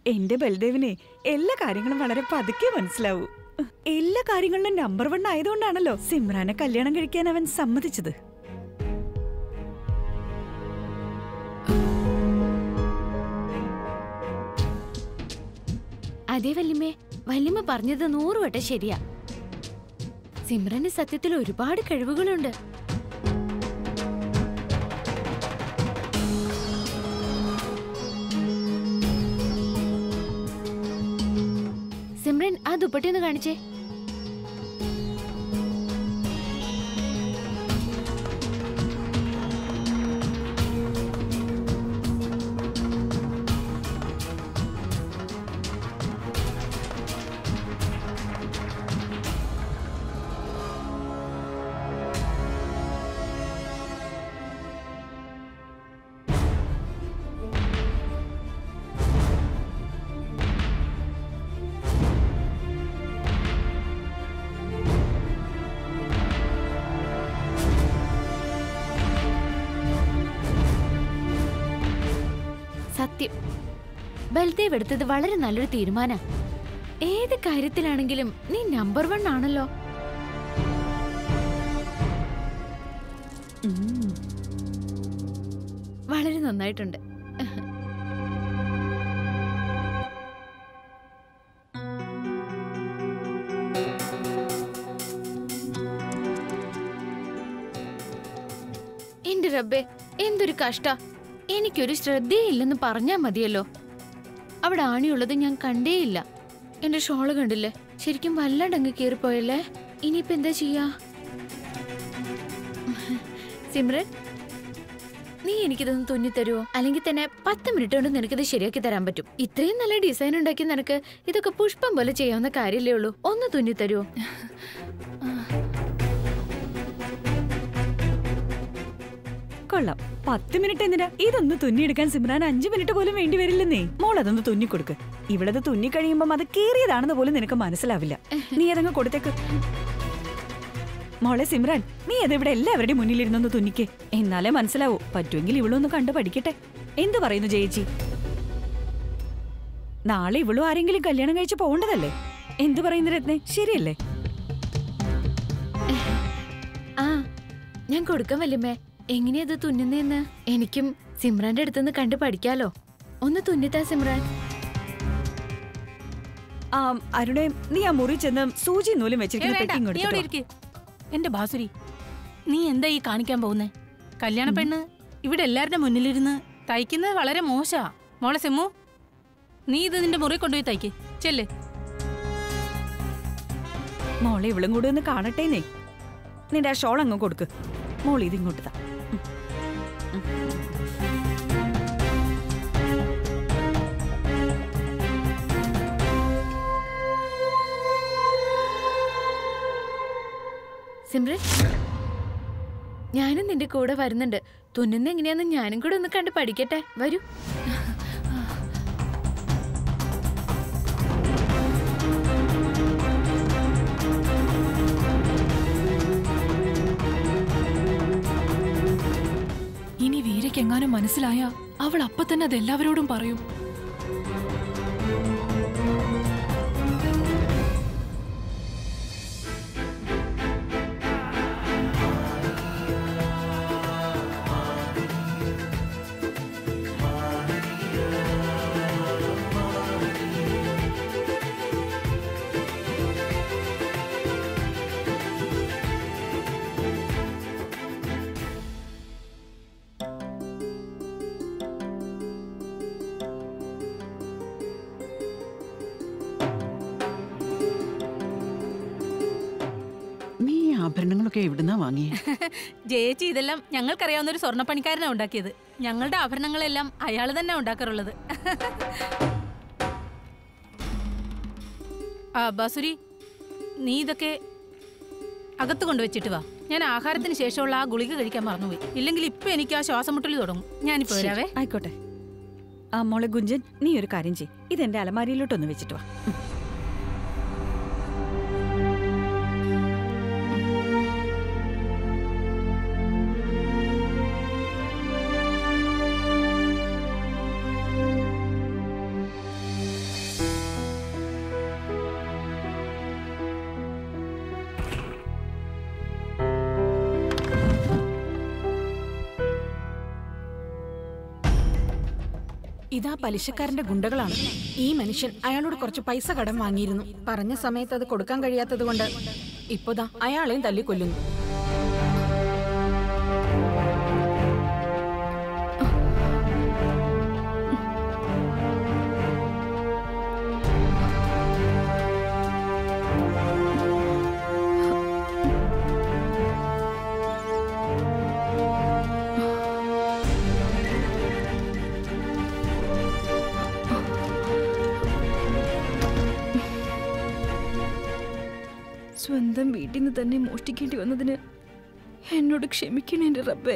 എന്റെ ബൽദേവിനെ എല്ലാ കാര്യങ്ങളും വളരെ പതുക്കെ മനസ്സിലാവൂ എല്ലാ കാര്യങ്ങളിലും നമ്പർ വൺ ആയതുകൊണ്ടാണല്ലോ സിമ്രാനെ കല്യാണം കഴിക്കാൻ അവൻ സമ്മതിച്ചത് അതെ വല്യമ്മേ വല്യമ്മ പറഞ്ഞത് നൂറുവട്ടം ശരിയാ സിമ്രന് സത്യത്തിൽ ഒരുപാട് കഴിവുകളുണ്ട് സിമ്രൻ ആ ദുപ്പട്ടി ഒന്ന് കാണിച്ചേ സത്യം ബൽദേവ് എടുത്തത് വളരെ നല്ലൊരു തീരുമാന ഏത് കാര്യത്തിലാണെങ്കിലും നീ നമ്പർ വൺ ആണല്ലോ ഉം. വളരെ നന്നായിട്ടുണ്ട് എന്റെ റബ്ബേ എന്തൊരു കഷ്ട എനിക്കൊരു ശ്രദ്ധയില്ലെന്ന് പറഞ്ഞാ മതിയല്ലോ അവിടെ ആണിയുള്ളത് ഞാൻ കണ്ടേയില്ല എന്റെ ഷോള് കണ്ടില്ലേ ശരിക്കും വല്ലാണ്ടങ്ങ് കീറിപ്പോയല്ലേ ഇനിയിപ്പോ എന്താ ചെയ്യാ സിമ്രൻ നീ എനിക്കിതൊന്ന് തുന്നി തരുമോ അല്ലെങ്കിൽ തന്നെ പത്ത് മിനിറ്റ് കൊണ്ട് നിനക്കിത് ശരിയാക്കി തരാൻ പറ്റും ഇത്രയും നല്ല ഡിസൈൻ ഉണ്ടാക്കി നിനക്ക് ഇതൊക്കെ പുഷ്പം പോലെ ചെയ്യാവുന്ന കാര്യമല്ലേ ഉള്ളൂ ഒന്ന് തുന്നി തരുമോ കൊള്ളാം പത്ത് മിനിറ്റ് എന്തിനാ ഇതൊന്ന് തുന്നിയെടുക്കാൻ സിമ്രാൻ അഞ്ചു മിനിറ്റ് പോലും വേണ്ടി വരില്ലെന്നേ മോൾ അതൊന്ന് തുന്നിക്കൊടുക്ക് ഇവളത് തുന്നി കഴിയുമ്പം അത് കീറിയതാണെന്ന് പോലും നിനക്ക് മനസ്സിലാവില്ല നീ അതങ്ങ് കൊടുത്തേക്ക് മോളെ സിമ്രാൻ നീ അതിവിടെ എല്ലാവരുടെയും മുന്നിലിരുന്നൊന്ന് തുന്നിക്കേ എന്നാലേ മനസ്സിലാവൂ പറ്റുമെങ്കിൽ ഇവളൊന്ന് കണ്ടു പഠിക്കട്ടെ എന്തു പറയുന്നു ജയിച്ചി നാളെ ഇവളും ആരെങ്കിലും കല്യാണം കഴിച്ച് പോകേണ്ടതല്ലേ എന്തു പറയുന്നു രത്നെ ശരിയല്ലേ ആ ഞാൻ കൊടുക്കാം വല്യമ്മേ എങ്ങനെയാ ഇത് തുന്നുന്നേന്ന് എനിക്കും സിമ്രാന്റെ അടുത്തുനിന്ന് കണ്ട് പഠിക്കാലോ ഒന്ന് തുന്നിത്താ സിമ്രാൻ ആ അരുണേ നീ ആ മുറി ചെന്ന് സൂചി നൂലും ഏ, വെച്ചിരിക്കുന്ന വേണ്ട, പെട്ടി നീ അവിടെ ഇങ്ങോട്ട് ഇരിക്ക് എന്റെ ബാസുരി നീ എന്താ ഈ കാണിക്കാൻ പോകുന്നേ കല്യാണ പെണ്ണ് ഇവിടെ എല്ലാവരുടെ മുന്നിലിരുന്ന് തയ്ക്കുന്നത് വളരെ മോശാ മോളെ സെമ്മു നീ ഇത് നിന്റെ മുറി കൊണ്ടുപോയി തയ്ക്ക് ചെല്ല് മോളെ ഇവളും കൂടി ഒന്ന് കാണട്ടേന്നേ നിന്റെ ആ ഷോൾ അങ്ങ് കൊടുക്ക് മോൾ ഇത് ഇങ്ങോട്ട് താ ഉം. ഉം. സിമ്രൻ ഞാനും നിന്റെ കൂടെ വരുന്നുണ്ട് തുന്നുന്ന എങ്ങനെയാന്ന് ഞാനും കൂടെ ഒന്ന് കണ്ട് പഠിക്കട്ടെ വരൂ ഇനി വീരയ്ക്കെങ്ങാനും മനസ്സിലായ അവൾ അപ്പൊ തന്നെ അത് എല്ലാവരോടും പറയും നീ ഈ ആഭരണങ്ങളൊക്കെ എവിടുന്നാ വാങ്ങിയേ ജയിച്ചി ഇതെല്ലാം ഞങ്ങൾക്കറിയാവുന്ന ഒരു സ്വർണ്ണപ്പണിക്കാരനാ ഉണ്ടാക്കിയത് ഞങ്ങളുടെ ആഭരണങ്ങളെല്ലാം അയാൾ തന്നെ ഉണ്ടാക്കാറുള്ളത് ആ ബാസുരി നീ ഇതൊക്കെ അകത്ത് കൊണ്ടുവച്ചിട്ട് വാ ഞാൻ ആഹാരത്തിന് ശേഷമുള്ള ആ ഗുളിക കഴിക്കാൻ മറന്നുപോയി ഇല്ലെങ്കിൽ ഇപ്പൊ എനിക്ക് ആ ശ്വാസം മുട്ടൽ തുടങ്ങും ഞാനിപ്പോ വരാവേ ആയിക്കോട്ടെ ആ മോളെ ഗുഞ്ചൻ നീ ഒരു കാര്യം ചെയ് ഇതെന്റെ അലമാരിയിലോട്ടൊന്ന് വെച്ചിട്ട് വാ ഉം. ഇതാ പലിശക്കാരന്റെ ഗുണ്ടകളാണ് ഈ മനുഷ്യൻ അയാളോട് കുറച്ച് പൈസ കടം വാങ്ങിയിരുന്നു പറഞ്ഞ സമയത്ത് അത് കൊടുക്കാൻ കഴിയാത്തത് കൊണ്ട് ഇപ്പോതാ അയാളെയും തല്ലിക്കൊല്ലുന്നു സ്വന്തം വീട്ടിൽ നിന്ന് തന്നെ മോഷ്ടിക്കേണ്ടി വന്നതിന് എന്നോട് ക്ഷമിക്കണേ എന്റെ റബ്ബേ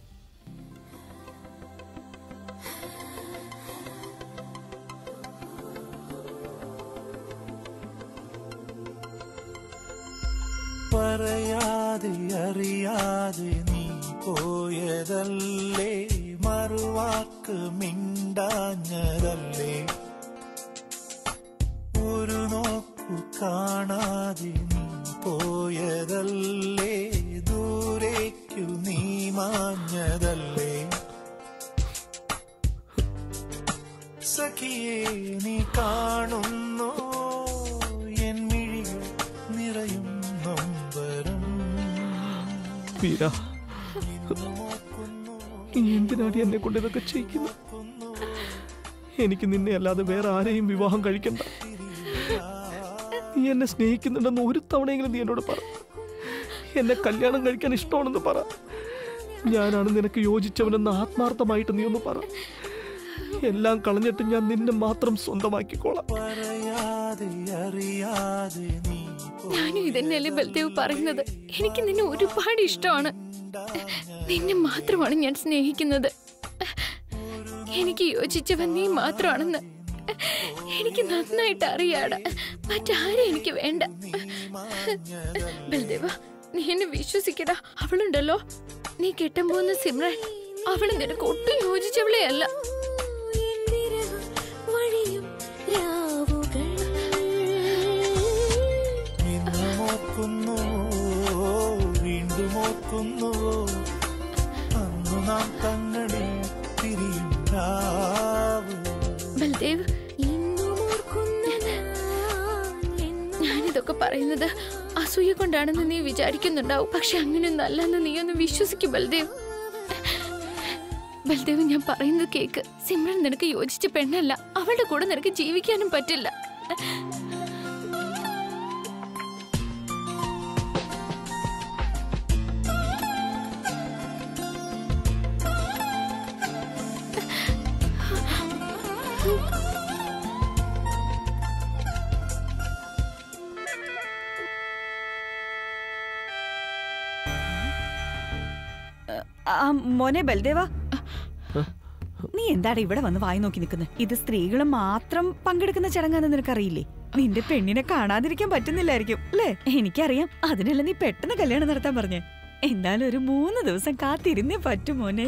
പറയാതെ അറിയാതെ നീ പോയതല്ലേ മറുവാക്ക് മിണ്ടാഞ്ഞതല്ലേ ഒരു നോക്കു കാണാതെ നീ പോയതല്ലേ ദൂരേക്കു നീ മാഞ്ഞതല്ലേ സഖിയെ നീ കാണുന്നു എൻ മിഴികൾ നിറയും നൊമ്പരം വീര നീ എന്തിനാടി എന്നെ കൊണ്ട് ഇതൊക്കെ ചെയ്യിക്കുന്നു എനിക്ക് നിന്നെ അല്ലാതെ വേറെ ആരെയും വിവാഹം കഴിക്കണ്ട നീ എന്നെ സ്നേഹിക്കുന്നുണ്ടെന്ന് ഒരു തവണയെങ്കിലും നീ എന്നോട് പറ എന്നെ കല്യാണം കഴിക്കാൻ ഇഷ്ടമാണെന്ന് പറ ഞാനാണ് നിനക്ക് യോജിച്ചവനെന്ന് ആത്മാർത്ഥമായിട്ട് നീ ഒന്ന് പറ എല്ലാം കളഞ്ഞിട്ട് ഞാൻ നിന്നെ മാത്രം സ്വന്തമാക്കിക്കോളാം പറയാതെ അറിയാതെ നീ ഞാനും ഇതന്നെയല്ലേ ബൽദേവ് പറയുന്നത് എനിക്ക് നിന്നെ ഒരുപാട് ഇഷ്ടമാണ് നിന്നെ മാത്രമാണ് ഞാൻ സ്നേഹിക്കുന്നത് എനിക്ക് യോജിച്ചവൻ നീ മാത്രമാണെന്ന് എനിക്ക് നന്നായിട്ട് അറിയാട മറ്റാരും എനിക്ക് വേണ്ട ബൽദേവ നീ എന്നെ വിശ്വസിക്കടാ അവളുണ്ടല്ലോ നീ കെട്ടാൻ പോകുന്ന സിമ്രൻ അവള് നിനക്ക് ഒട്ടും യോജിച്ചവളെ അല്ല ഇന്ന് ഓർക്കുന്നു വീണ്ടും ഓർക്കുന്നു അന്നു നാം തങ്ങളിൽ തിരിയും രാവ് ബൽദേവ് ഞാനിതൊക്കെ പറയുന്നത് അസൂയ കൊണ്ടാണെന്ന് നീ വിചാരിക്കുന്നുണ്ടാവും പക്ഷെ അങ്ങനെയൊന്നും അല്ലെന്ന് നീ ഒന്ന് വിശ്വസിക്കും ബൽദേവ് ബൽദേവ് ഞാൻ പറയുന്നത് കേക്ക് സിമ്രൻ നിനക്ക് യോജിച്ച പെണ്ണല്ല അവളുടെ കൂടെ നിനക്ക് ജീവിക്കാനും പറ്റില്ല ആ മോനെ ബൽദേവ നീ എന്താണ് ഇവിടെ വന്ന് വായി നോക്കി നിൽക്കുന്നത് ഇത് സ്ത്രീകൾ മാത്രം പങ്കെടുക്കുന്ന ചടങ്ങാന്ന് നിനക്കറിയില്ലേ നിന്റെ പെണ്ണിനെ കാണാതിരിക്കാൻ പറ്റുന്നില്ലായിരിക്കും അല്ലേ എനിക്കറിയാം അതിനല്ല നീ പെട്ടെന്ന് കല്യാണം നടത്താൻ പറഞ്ഞേ എന്തായാലും ഒരു മൂന്ന് ദിവസം കാത്തിരുന്നേ പറ്റൂ മോനെ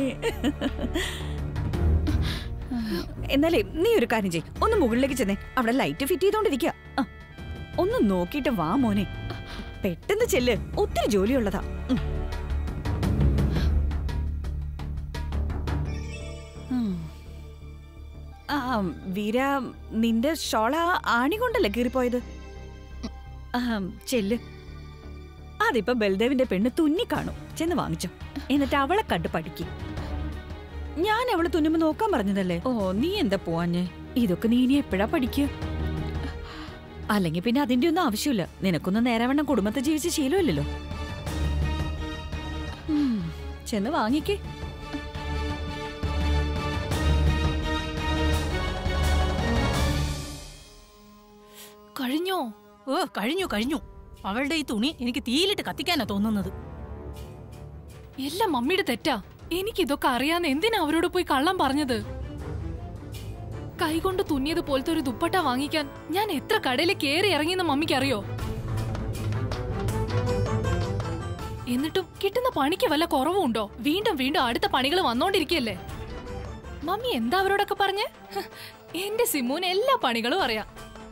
എന്നാലേ നീ ഒരു കാര്യം ചെയ് ഒന്ന് മുകളിലേക്ക് ചെന്നേ അവിടെ ലൈറ്റ് ഫിറ്റ് ചെയ്തോണ്ടിരിക്കുക ഒന്ന് നോക്കിയിട്ട് വാ മോനെ പെട്ടെന്ന് ചെല്ല് ഒത്തിരി ജോലിയുള്ളതാ ഉം. ഉം. ആ വീര നിന്റെ ഷോള ആണി കൊണ്ടല്ലേ കീറിപ്പോയത് ആ, ചെല്ല് അതിപ്പോ ബൽദേവിന്റെ പെണ്ണ് തുന്നി കാണും ചെന്ന് വാങ്ങിച്ചോ എന്നിട്ട് അവളെ കണ്ട് പഠിക്കും ഞാൻ അവള് തുന്നുമ്പോ നോക്കാൻ പറഞ്ഞതല്ലേ ഓ നീ എന്താ പോവാഞ്ഞേ ഇതൊക്കെ നീ ഇനി എപ്പോഴാ പഠിക്കുക അല്ലെങ്കിൽ പിന്നെ അതിന്റെ ഒന്നും ആവശ്യമില്ല നിനക്കൊന്നും നേരവണ്ണം കുടുംബത്തെ ജീവിച്ച ശീലമില്ലല്ലോ ഉം, ചെന്ന് വാങ്ങിക്കേ കഴിഞ്ഞോ ഓ കഴിഞ്ഞു കഴിഞ്ഞു അവളുടെ ഈ തുണി എനിക്ക് തീയിലിട്ട് കത്തിക്കാനാ തോന്നുന്നത് എല്ലാം മമ്മിയുടെ തെറ്റാ എനിക്കിതൊക്കെ അറിയാന്ന് എന്തിനാ അവരോട് പോയി കള്ളം പറഞ്ഞത് കൈകൊണ്ട് തുന്നിയത് പോലത്തെ ഒരു ദുപ്പട്ട വാങ്ങിക്കാൻ ഞാൻ എത്ര കടയിൽ കേറി ഇറങ്ങിയെന്ന് മമ്മിക്ക് അറിയോ എന്നിട്ടും കിട്ടുന്ന പണിക്ക് വല്ല കുറവുണ്ടോ വീണ്ടും വീണ്ടും അടുത്ത പണികൾ വന്നോണ്ടിരിക്കല്ലേ മമ്മി എന്താ അവരോടൊക്കെ പറഞ്ഞേ ഹ്, എന്റെ സിമ്മുവിന് എല്ലാ പണികളും അറിയാം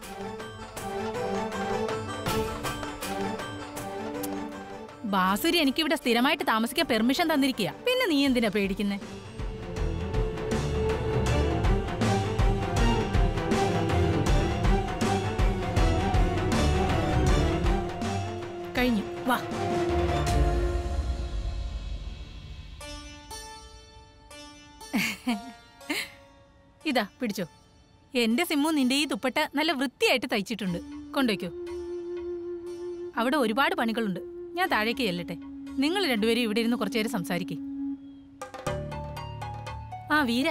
ബാസുരി എനിക്കിവിടെ സ്ഥിരമായിട്ട് താമസിക്കാൻ പെർമിഷൻ തന്നിരിക്കുക പിന്നെ നീ എന്തിനാ പേടിക്കുന്നേ കഴിഞ്ഞു വാ ഇതാ പിടിച്ചോ എന്റെ സിമ്മു നിന്റെ ഈ ദുപ്പട്ട നല്ല വൃത്തിയായിട്ട് തയ്ച്ചിട്ടുണ്ട് കൊണ്ടുവയ്ക്കോ അവിടെ ഒരുപാട് പണികളുണ്ട് ഞാൻ താഴേക്ക് ചെല്ലട്ടെ നിങ്ങൾ രണ്ടുപേരും ഇവിടെ ഇരുന്ന് കുറച്ചു നേരം സംസാരിക്കേ ആ വീര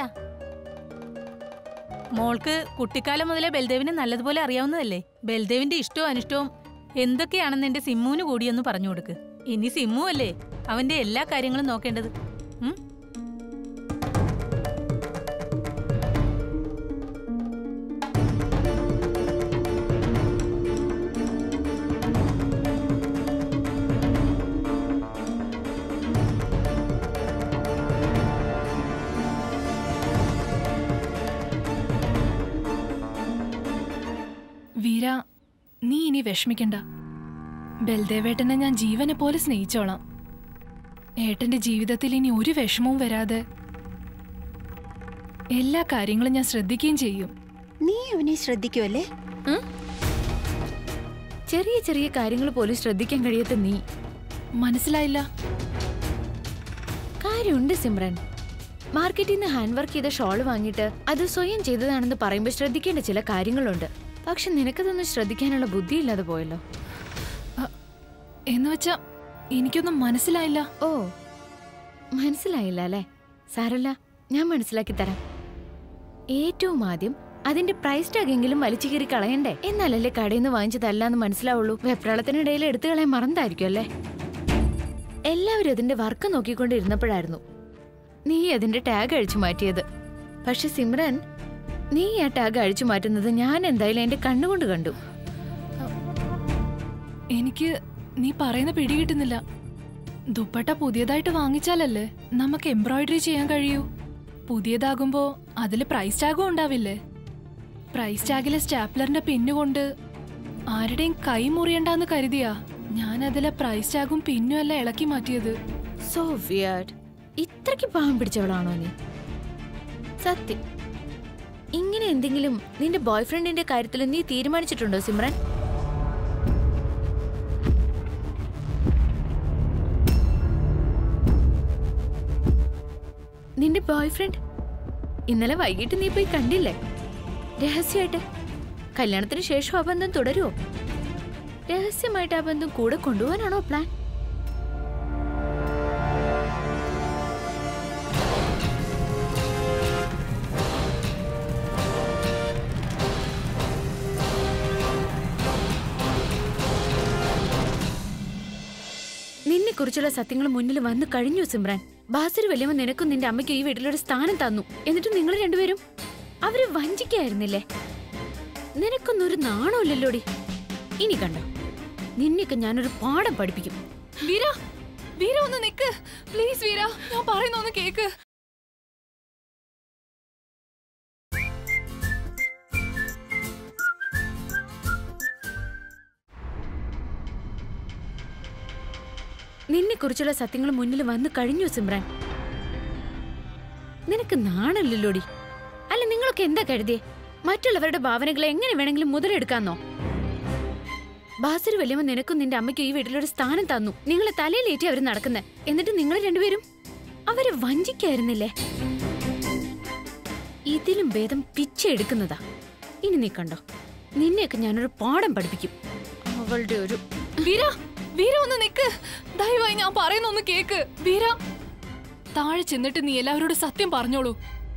മോൾക്ക് കുട്ടിക്കാലം മുതലേ ബൽദേവിനെ നല്ലതുപോലെ അറിയാവുന്നതല്ലേ ബൽദേവിന്റെ ഇഷ്ടവും അനിഷ്ടവും എന്തൊക്കെയാണെന്ന് എന്റെ സിമ്മുവിന് കൂടിയൊന്ന് പറഞ്ഞു കൊടുക്ക് ഇനി സിമ്മു അല്ലേ അവന്റെ എല്ലാ കാര്യങ്ങളും നോക്കേണ്ടത് ഉം? വീര നീ ഇനി വിഷമിക്കണ്ട ബൽദേവേട്ടനെ ഞാൻ ജീവനെ പോലെ സ്നേഹിച്ചോളാം ഏട്ടന്റെ ജീവിതത്തിൽ ഇനി ഒരു വിഷമവും വരാതെ എല്ലാ കാര്യങ്ങളും ഞാൻ ശ്രദ്ധിക്കുകയും ചെയ്യും നീ അവനെ ശ്രദ്ധിക്കുമല്ലേ ചെറിയ ചെറിയ കാര്യങ്ങൾ പോലും ശ്രദ്ധിക്കാൻ കഴിയാത്ത നീ മനസ്സിലായില്ല കാര്യമുണ്ട് സിമ്രൻ മാർക്കറ്റിൽ നിന്ന് ഹാൻഡ് വർക്ക് ചെയ്ത ഷോൾ വാങ്ങിയിട്ട് അത് സ്വയം ചെയ്തതാണെന്ന് പറയുമ്പോൾ ശ്രദ്ധിക്കേണ്ട ചില കാര്യങ്ങളുണ്ട് പക്ഷെ നിനക്കതൊന്നും ശ്രദ്ധിക്കാനുള്ള ബുദ്ധിയില്ലാതെ പോയല്ലോ എന്ന് വെച്ചാ എനിക്കൊന്നും മനസ്സിലായില്ല ഓ മനസ്സിലായില്ല അല്ലേ സാരല്ല ഞാൻ മനസ്സിലാക്കി തരാം ഏറ്റവും ആദ്യം അതിന്റെ പ്രൈസ് ടാഗ് എങ്കിലും വലിച്ചു കീറി കളയണ്ടേ എന്നാലല്ലേ കടയിൽ നിന്ന് വാങ്ങിച്ചതല്ലാന്ന് മനസ്സിലാവുള്ളൂ വെപ്രാളത്തിനിടയിൽ എടുത്തു കളയാൻ മറന്നായിരിക്കും അല്ലേ എല്ലാവരും അതിന്റെ വർക്ക് നോക്കിക്കൊണ്ടിരുന്നപ്പോഴായിരുന്നു നീ അതിന്റെ ടാഗ് അഴിച്ചു മാറ്റിയത് പക്ഷെ സിമ്രൻ നീ ആ ടാഗ് അഴിച്ചു മാറ്റുന്നത് ഞാൻ എന്തായാലും എന്റെ കണ്ണുകൊണ്ട് കണ്ടു എനിക്ക് നീ പറയുന്ന പിടി കിട്ടുന്നില്ല ദുപ്പട്ട പുതിയതായിട്ട് വാങ്ങിച്ചാലല്ലേ നമുക്ക് എംബ്രോയിഡറി ചെയ്യാൻ കഴിയൂ പുതിയതാകുമ്പോ അതിൽ പ്രൈസ് ടാഗും ഉണ്ടാവില്ലേ പ്രൈസ് ടാഗിലെ സ്റ്റാപ്ലറിന്റെ പിന്നുകൊണ്ട് ആരുടെയും കൈ മുറിയണ്ടെന്ന് കരുതിയാ ഞാൻ അതിലെ പ്രൈസ് ടാഗും പിന്നും എല്ലാം ഇളക്കി മാറ്റിയത് സോ വിയർഡ് ഇത്രയ്ക്ക് പാവം പിടിച്ചവളാണോ നീ സത്യം ഇങ്ങനെ എന്തെങ്കിലും നിന്റെ ബോയ്ഫ്രണ്ടിന്റെ കാര്യത്തിൽ നീ തീരുമാനിച്ചിട്ടുണ്ടോ സിമ്രൻ നിന്റെ ബോയ്ഫ്രണ്ട് ഇന്നലെ വൈകിട്ട് നീ പോയി കണ്ടില്ലേ രഹസ്യമായിട്ട് കല്യാണത്തിന് ശേഷം ആ ബന്ധം തുടരുമോ രഹസ്യമായിട്ട് ആ ബന്ധം കൂടെ കൊണ്ടുപോകാനാണോ പ്ലാൻ നിന്നെ കുറിച്ചുള്ള സത്യങ്ങൾ മുന്നിൽ വന്നു കഴിഞ്ഞു സിമ്രാൻ ബാസിർ വലിയമ്മ നിനക്കും നിന്റെ അമ്മയ്ക്കും ഈ വീട്ടിലൊരു സ്ഥാനം തന്നു എന്നിട്ട് നിങ്ങൾ രണ്ടുപേരും അവരെ വഞ്ചിക്കായിരുന്നില്ലേ നിനക്കൊന്നും ഒരു നാണമില്ലല്ലോടി ഇനി കണ്ടോ നിന്നെയൊക്കെ ഞാനൊരു പാഠം പഠിപ്പിക്കും വീര വീര ഒന്ന് നിക്ക് പ്ലീസ് വീര ഞാൻ പറയുന്ന ഒന്ന് കേക്ക് നിന്നെ കുറിച്ചുള്ള സത്യങ്ങൾ മുന്നിൽ വന്നു കഴിഞ്ഞു സിമ്രാൻ നിനക്ക് നാണല്ലല്ലോടി അല്ല നിങ്ങളൊക്കെ എന്താ കരുതിയേ മറ്റുള്ളവരുടെ ഭാവനകളെ എങ്ങനെ വേണമെങ്കിലും മുതലെടുക്കാന്നോ ബാസിർ വലിയമ്മ നിനക്കും നിന്റെ അമ്മയ്ക്കും ഈ വീട്ടിലൊരു സ്ഥാനം തന്നു നിങ്ങളെ തലയിലേറ്റി അവർ നടക്കുന്നത് എന്നിട്ട് നിങ്ങൾ രണ്ടുപേരും അവരെ വഞ്ചിക്കായിരുന്നില്ലേ ഇതിലും ഭേദം പിച്ച എടുക്കുന്നതാ ഇനി നീ കണ്ടോ നിന്നെയൊക്കെ ഞാനൊരു പാഠം പഠിപ്പിക്കും അവളുടെ ഒരു വീര വീര ഒന്ന് നിക്ക് ദയവായി ഞാൻ പറയുന്ന ഒന്ന് കേക്ക് വീര താഴെ ചെന്നിട്ട് നീ എല്ലാവരോടും സത്യം പറഞ്ഞോളൂ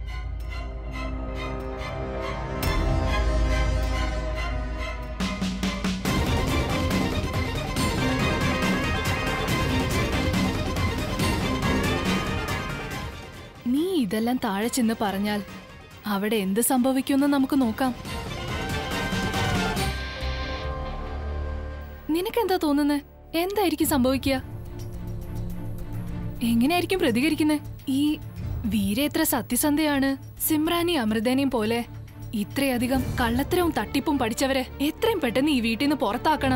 നീ ഇതെല്ലാം താഴെ ചെന്ന് പറഞ്ഞാൽ അവിടെ എന്ത് സംഭവിക്കുമെന്ന് നമുക്ക് നോക്കാം നിനക്കെന്താ തോന്നുന്നത് എന്തായിരിക്കും സംഭവിക്കുക എങ്ങനെയായിരിക്കും പ്രതികരിക്കുന്നത് ഈ വീര എത്ര സത്യസന്ധയാണ് സിമ്രാനി അമൃതേനെയും പോലെ ഇത്രയധികം കള്ളത്തരവും തട്ടിപ്പും പഠിച്ചവരെ എത്രയും പെട്ടെന്ന് ഈ വീട്ടിൽ നിന്ന് പുറത്താക്കണം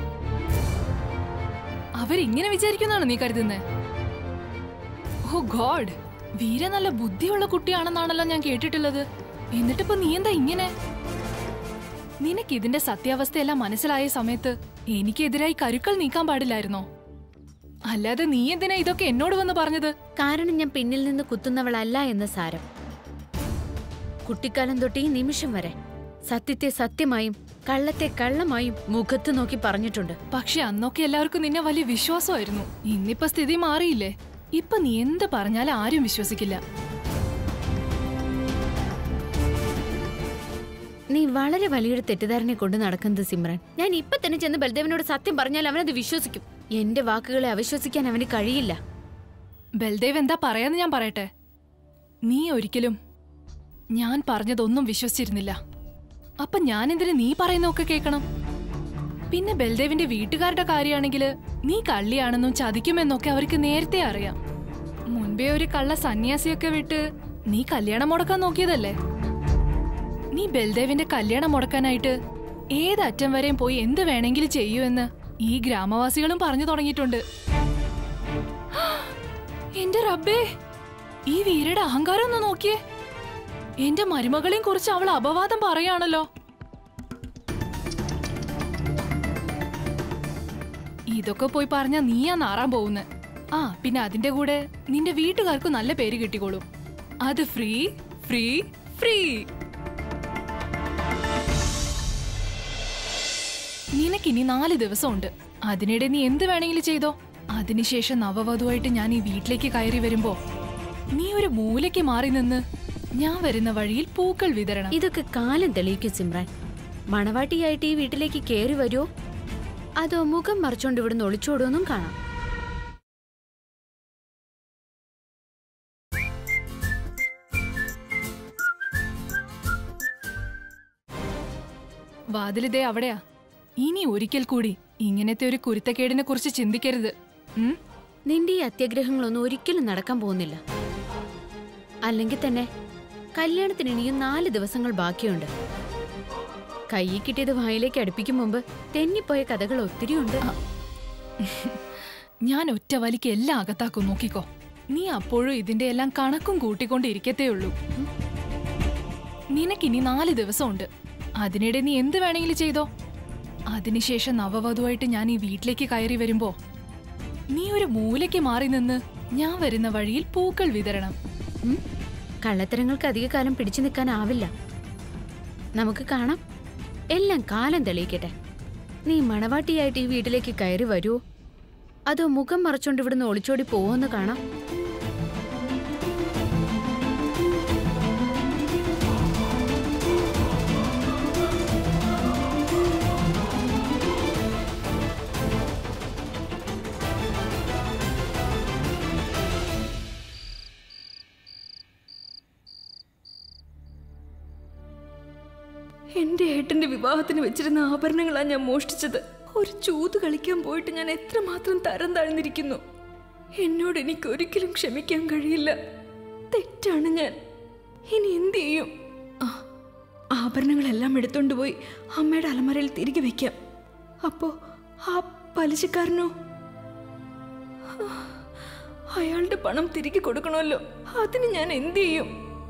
അവരിങ്ങനെ വിചാരിക്കുന്നാണ് നീ കരുതുന്നത് ഓ ഗോഡ് വീര നല്ല ബുദ്ധിയുള്ള കുട്ടിയാണെന്നാണല്ലോ ഞാൻ കേട്ടിട്ടുള്ളത് എന്നിട്ടിപ്പോ നീ എന്താ ഇങ്ങനെ നിനക്ക് ഇതിന്റെ സത്യാവസ്ഥയെല്ലാം മനസ്സിലായ സമയത്ത് എനിക്കെതിരായി കരുക്കൾ നീക്കാൻ പാടില്ലായിരുന്നോ അല്ലാതെ നീ എന്തിനാ ഇതൊക്കെ എന്നോട് വന്ന് പറഞ്ഞത് കാരണം ഞാൻ പിന്നിൽ നിന്ന് കുത്തുന്നവളല്ല എന്ന് സാരം കുട്ടിക്കാലം തൊട്ട് ഈ നിമിഷം വരെ സത്യത്തെ സത്യമായും കള്ളത്തെ കള്ളമായും മുഖത്ത് നോക്കി പറഞ്ഞിട്ടുണ്ട് പക്ഷെ അന്നൊക്കെ എല്ലാവർക്കും നിന്നെ വലിയ വിശ്വാസമായിരുന്നു ഇന്നിപ്പോ സ്ഥിതി മാറിയില്ലേ ഇപ്പൊ നീ എന്ത് പറഞ്ഞാലും ആരും വിശ്വസിക്കില്ല നീ വളരെ വലിയൊരു തെറ്റിദ്ധാരണയെ കൊണ്ട് നടക്കുന്നത് സിമ്രാൻ ഞാൻ ഇപ്പൊ തന്നെ ചെന്ന് ബൽദേവനോട് സത്യം പറഞ്ഞാൽ അവനത് വിശ്വസിക്കും എന്റെ വാക്കുകളെ അവിശ്വസിക്കാൻ അവന് കഴിയില്ല ബൽദേവ് എന്താ പറയാന്ന് ഞാൻ പറയട്ടെ നീ ഒരിക്കലും ഞാൻ പറഞ്ഞതൊന്നും വിശ്വസിച്ചിരുന്നില്ല അപ്പൊ ഞാൻ എന്തിനു നീ പറയുന്നൊക്കെ കേൾക്കണം പിന്നെ ബൽദേവിന്റെ വീട്ടുകാരുടെ കാര്യമാണെങ്കിൽ നീ കള്ളിയാണെന്നും ചതിക്കുമെന്നൊക്കെ അവർക്ക് നേരത്തെ അറിയാം മുൻപേ ഒരു കള്ള സന്യാസിയൊക്കെ വിട്ട് നീ കല്യാണം മുടക്കാൻ നോക്കിയതല്ലേ നീ ബൽദേവിന്റെ കല്യാണം മുടക്കാനായിട്ട് ഏതറ്റം വരെയും പോയി എന്ത് വേണമെങ്കിലും ചെയ്യൂ എന്ന് ഈ ഗ്രാമവാസികളും പറഞ്ഞു തുടങ്ങിയിട്ടുണ്ട് എന്റെ റബ്ബേ ഈ വീരയുടെ അഹങ്കാരം ഒന്ന് നോക്കിയേ എന്റെ മരുമകളെയും കുറിച്ച് അവൾ അപവാദം പറയാണല്ലോ ഇതൊക്കെ പോയി പറഞ്ഞ നീയാ നാറാൻ പോകുന്നത് ആ പിന്നെ അതിന്റെ കൂടെ നിന്റെ വീട്ടുകാർക്ക് നല്ല പേര് കിട്ടിക്കോളും അത് ഫ്രീ ഫ്രീ ഫ്രീ നിനക്കിനി നാല് ദിവസമുണ്ട് അതിനിടെ നീ എന്ത് വേണമെങ്കിലും ചെയ്തോ അതിനുശേഷം നവവധുവായിട്ട് ഞാൻ ഈ വീട്ടിലേക്ക് കയറി വരുമ്പോ നീ ഒരു മൂലയ്ക്ക് മാറി നിന്ന് ഞാൻ വരുന്ന വഴിയിൽ പൂക്കൾ വിതരണം ഇതൊക്കെ കാലം തെളിയിക്കും സിമ്രാൻ മണവാട്ടിയായിട്ട് ഈ വീട്ടിലേക്ക് കയറി വരുമോ അതോ മുഖം മറിച്ചോണ്ട് ഇവിടുന്ന് ഒളിച്ചോടുമെന്നും കാണാം വാതിലിതേ അവിടെയാ ഇനി ഒരിക്കൽ കൂടി ഇങ്ങനത്തെ ഒരു കുരുത്തക്കേടിനെ കുറിച്ച് ചിന്തിക്കരുത് ഉം? നിന്റെ ഈ അത്യാഗ്രഹങ്ങളൊന്നും ഒരിക്കലും നടക്കാൻ പോകുന്നില്ല അല്ലെങ്കിൽ തന്നെ കല്യാണത്തിന് ഇനിയും നാല് ദിവസങ്ങൾ ബാക്കിയുണ്ട് കയ്യിൽ കിട്ടിയത് വായിലേക്ക് അടുപ്പിക്കും മുമ്പ് തെന്നിപ്പോയ കഥകൾ ഒത്തിരിയുണ്ട് ഞാൻ ഒറ്റ വലിക്ക് എല്ലാം അകത്താക്കും നോക്കിക്കോ നീ അപ്പോഴും ഇതിന്റെ എല്ലാം കണക്കും കൂട്ടിക്കൊണ്ടിരിക്കത്തേ ഉള്ളൂ ഉം? നിനക്കിനി നാല് ദിവസമുണ്ട് അതിനിടെ നീ എന്ത് വേണമെങ്കിലും ചെയ്തോ അതിനുശേഷം നവവധുവായിട്ട് ഞാൻ ഈ വീട്ടിലേക്ക് കയറി വരുമ്പോ നീ ഒരു മൂലയ്ക്ക് മാറി നിന്ന് ഞാൻ വരുന്ന വഴിയിൽ പൂക്കൾ വിതരണം ഉം? കള്ളത്തരങ്ങൾക്ക് അധികകാലം പിടിച്ചു നിൽക്കാനാവില്ല നമുക്ക് കാണാം എല്ലാം കാലം തെളിയിക്കട്ടെ നീ മണവാട്ടിയായിട്ട് ഈ വീട്ടിലേക്ക് കയറി വരുമോ അതോ മുഖം മറച്ചോണ്ട് ഇവിടുന്ന് ഒളിച്ചോടി പോവോന്ന് കാണാം എന്റെ ഏട്ടന്റെ വിവാഹത്തിന് വെച്ചിരുന്ന ആഭരണങ്ങളാ ഞാൻ മോഷ്ടിച്ചത് ഒരു ചൂത് കളിക്കാൻ പോയിട്ട് ഞാൻ എത്രമാത്രം തരം താഴ്ന്നിരിക്കുന്നു എന്നോട് എനിക്ക് ഒരിക്കലും ക്ഷമിക്കാൻ കഴിയില്ല തെറ്റാണ് ഞാൻ ഇനി എന്ത് ചെയ്യും ആ, ആഭരണങ്ങളെല്ലാം എടുത്തോണ്ട് പോയി അമ്മയുടെ അലമറയിൽ തിരികെ വെക്കാം അപ്പോ ആ പലിശക്കാരനോ ആ, അയാളുടെ പണം തിരികെ കൊടുക്കണമല്ലോ അതിന് ഞാൻ എന്ത് ചെയ്യും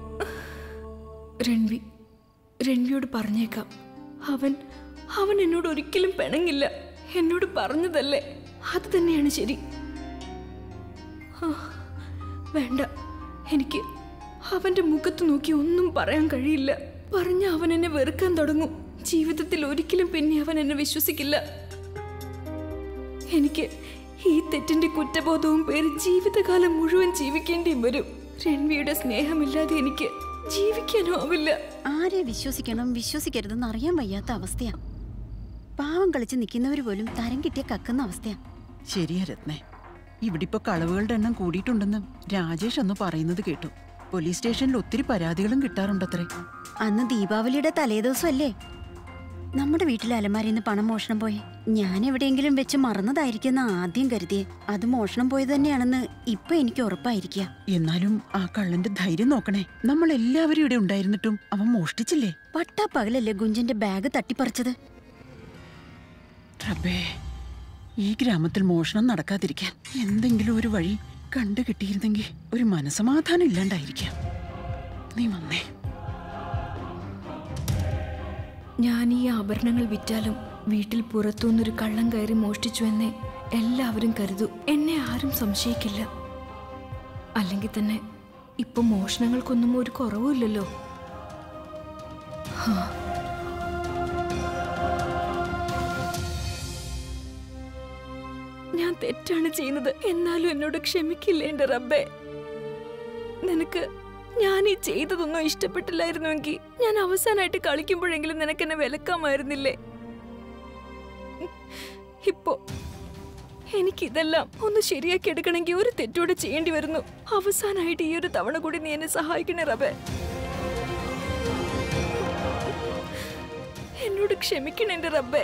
രൺവി രൺവിയോട് പറഞ്ഞേക്കാം അവൻ അവൻ എന്നോട് ഒരിക്കലും പിണങ്ങില്ല എന്നോട് പറഞ്ഞതല്ലേ അത് തന്നെയാണ് ശരി ആ, വേണ്ട എനിക്ക് അവന്റെ മുഖത്ത് നോക്കി ഒന്നും പറയാൻ കഴിയില്ല പറഞ്ഞ അവൻ എന്നെ വെറുക്കാൻ തുടങ്ങും ജീവിതത്തിൽ ഒരിക്കലും പിന്നെ അവൻ എന്നെ വിശ്വസിക്കില്ല എനിക്ക് ഈ തെറ്റിന്റെ കുറ്റബോധവും പേര് ജീവിതകാലം മുഴുവൻ ജീവിക്കേണ്ടിയും വരും രൺവിയുടെ സ്നേഹമില്ലാതെ എനിക്ക് ജീവിക്കാനും ആവില്ല ആരെ വിശ്വസിക്കണം വിശ്വസിക്കരുതെന്ന് അറിയാൻ വയ്യാത്ത അവസ്ഥയാ പാവം കളിച്ച് നിൽക്കുന്നവർ പോലും തരം കിട്ടിയ കക്കുന്ന അവസ്ഥയാ ശരിയാ രത്നേ ഇവിടിപ്പോ കളവുകളുടെ എണ്ണം കൂടിയിട്ടുണ്ടെന്ന് രാജേഷ് അന്ന് പറയുന്നത് കേട്ടു പോലീസ് സ്റ്റേഷനിൽ ഒത്തിരി പരാതികളും കിട്ടാറുണ്ടത്രേ അന്ന് ദീപാവലിയുടെ തലേദിവസമല്ലേ നമ്മുടെ വീട്ടിലെ അലമാരിയിൽ നിന്ന് പണം മോഷണം പോയി ഞാൻ എവിടെയെങ്കിലും വെച്ച് മറന്നതായിരിക്കുന്ന ആദ്യം കരുതിയേ അത് മോഷണം പോയത് തന്നെയാണെന്ന് ഇപ്പൊ എനിക്ക് ഉറപ്പായിരിക്കുക എന്നാലും ആ കള്ളന്റെ ധൈര്യം നോക്കണേ നമ്മൾ എല്ലാവരും ഇവിടെ ഉണ്ടായിരുന്നിട്ടും അവൻ മോഷ്ടിച്ചില്ലേ പട്ടാ പകലല്ലേ ഗുഞ്ചന്റെ ബാഗ് തട്ടിപ്പറിച്ചത് റബ്ബേ ഈ ഗ്രാമത്തിൽ മോഷണം നടക്കാതിരിക്കാൻ എന്തെങ്കിലും ഒരു വഴി കണ്ടു കിട്ടിയിരുന്നെങ്കിൽ ഒരു മനസമാധാനം ഇല്ലാണ്ടായിരിക്കാം നീ വന്നേ ഞാൻ ഈ ആഭരണങ്ങൾ വിറ്റാലും വീട്ടിൽ പുറത്തുനിന്നൊരു കള്ളം കയറി മോഷ്ടിച്ചു എന്നേ എല്ലാവരും കരുതൂ എന്നെ ആരും സംശയിക്കില്ല അല്ലെങ്കിൽ തന്നെ ഇപ്പൊ മോഷണങ്ങൾക്കൊന്നും ഒരു കുറവുമില്ലല്ലോ ഹാ. ഞാൻ തെറ്റാണ് ചെയ്യുന്നത് എന്നാലും എന്നോട് ക്ഷമിക്കില്ല എന്റെ റബ്ബേ നിനക്ക് ഞാൻ ഈ ചെയ്തതൊന്നും ഇഷ്ടപ്പെട്ടില്ലായിരുന്നുവെങ്കിൽ ഞാൻ അവസാനമായിട്ട് കളിക്കുമ്പോഴെങ്കിലും നിനക്ക് എന്നെ വിലക്കാമായിരുന്നില്ലേ ഇപ്പോ എനിക്കിതെല്ലാം ഒന്ന് ശരിയാക്കി എടുക്കണമെങ്കിൽ ഒരു തെറ്റൂടെ ചെയ്യേണ്ടി വരുന്നു അവസാനമായിട്ട് ഈ ഒരു തവണ കൂടി നീ എന്നെ സഹായിക്കണേ റബേ എന്നോട് ക്ഷമിക്കണേ എന്റെ റബ്ബേ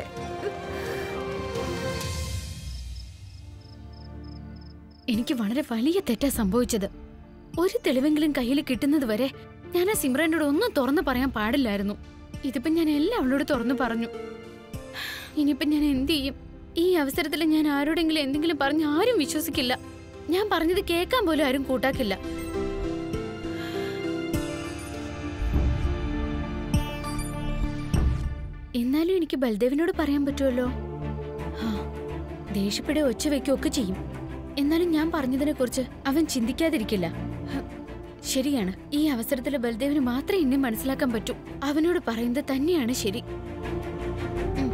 എനിക്ക് വളരെ വലിയ തെറ്റാ സംഭവിച്ചത് ഒരു തെളിവെങ്കിലും കയ്യിൽ കിട്ടുന്നത് വരെ ഞാൻ ആ സിമ്രനോട് ഒന്നും തുറന്നു പറയാൻ പാടില്ലായിരുന്നു ഇതിപ്പോ ഞാൻ എല്ലാം അവളോട് തുറന്നു പറഞ്ഞു ഇനിയിപ്പോ ഞാൻ എന്ത് ചെയ്യും ഈ അവസരത്തിൽ ഞാൻ ആരോടെങ്കിലും എന്തെങ്കിലും പറഞ്ഞ് ആരും വിശ്വസിക്കില്ല ഞാൻ പറഞ്ഞത് കേൾക്കാൻ പോലും ആരും കൂട്ടാക്കില്ല എന്നാലും എനിക്ക് ബൽദേവിനോട് പറയാൻ പറ്റുമല്ലോ ആ ദേഷ്യപ്പെടെ ഒച്ച വെക്കുകയൊക്കെ ചെയ്യും എന്നാലും ഞാൻ പറഞ്ഞതിനെ കുറിച്ച് അവൻ ചിന്തിക്കാതിരിക്കില്ല ഹ, ശരിയാണ് ഈ അവസരത്തിൽ ബൽദേവിന് മാത്രമേ എന്നെ മനസ്സിലാക്കാൻ പറ്റൂ അവനോട് പറയുന്നത് തന്നെയാണ് ശരി ഉം.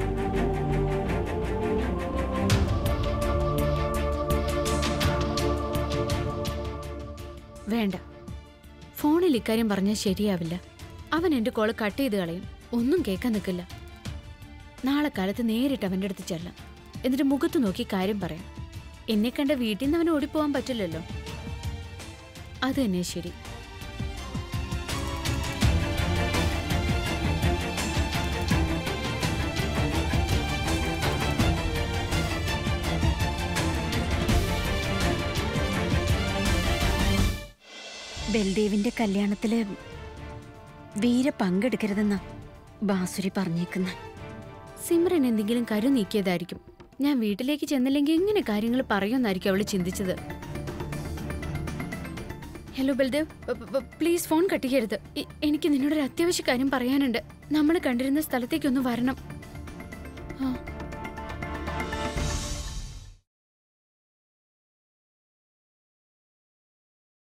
വേണ്ട ഫോണിൽ ഇക്കാര്യം പറഞ്ഞാൽ ശരിയാവില്ല അവൻ എന്റെ കോള് കട്ട് ചെയ്ത് കളയും ഒന്നും കേൾക്കാൻ നിൽക്കില്ല നാളെ കാലത്ത് നേരിട്ട് അവന്റെ അടുത്ത് ചെല്ലാം എന്നിട്ട് മുഖത്ത് നോക്കി കാര്യം പറയാം എന്നെ കണ്ട വീട്ടിൽ നിന്ന് അവന് ഓടിപ്പോവാൻ പറ്റില്ലല്ലോ അത് തന്നെ ശരി ബൽദേവിന്റെ കല്യാണത്തില് വീര പങ്കെടുക്കരുതെന്നാ ബാസുരി പറഞ്ഞേക്കുന്ന സിമ്രൻ എന്തെങ്കിലും കരു നീക്കിയതായിരിക്കും ഞാൻ വീട്ടിലേക്ക് ചെന്നില്ലെങ്കിൽ ഇങ്ങനെ കാര്യങ്ങൾ പറയുമെന്നായിരിക്കും അവള് ചിന്തിച്ചത് ഹലോ ബൽദേവ് പ- പ- പ- പ്ലീസ് ഫോൺ കട്ട് ചെയ്യരുത് എ- എനിക്ക് നിന്നോടൊരു അത്യാവശ്യ കാര്യം പറയാനുണ്ട് നമ്മൾ കണ്ടിരുന്ന സ്ഥലത്തേക്കൊന്ന് വരണം ആ